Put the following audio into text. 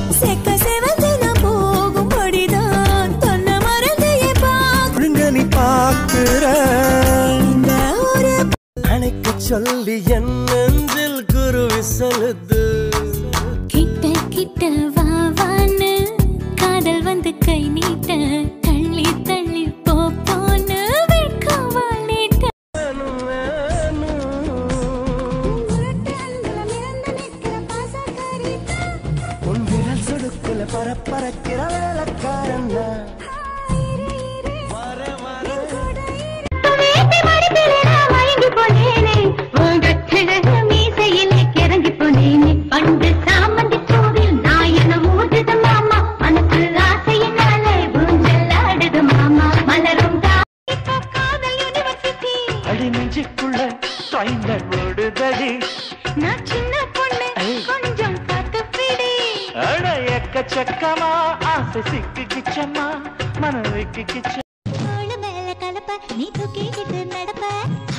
செக்க செவந்து நான் போகும்படிதான் தொன்ன மறந்தையே பார்க்க ஒழுங்க நீ பாக்குற இந்த ஒரு அணைக்க சொல்லி என் நெஞ்சில் குருவி செலுத்து கிட்ட கிட்ட வா வான்னு காதல் வந்து கை நீட்ட தள்ளி தள்ளி போ போன்னு வெட்கம் வாழிட்ட உன் விரல் சொடுக்குல பரப்பறக்கிற வேலைக்காரன் நான். வர வர வேட்டை மடிப்பிலே நான் மயங்கி போனேனே உங்கட்சிழகு மீசையிலே கிறங்கி போனேனே பண்டு சாமந்தி பூவில் நாயனம் ஊட்டுது மாமா மனசு ஆசையினாலே ஊஞ்சல் ஆடுது மாமா மலரும் தா இப்போ காதல் யூனிவர்சிட்டி அடி நெஞ்சுக்குள்ள சாய்ந்த ஓடுதடி நான் சின்ன பொண்ணு கொஞ்சம் பார்த்து பிடி அட எக்கச்சக்கமா ஆசை சிக்கு கிச்சம்மா மனதுக்கு கிச்ச தோளு மேல கலப்ப நீ தூக்கிக்கிட்டு நடப்ப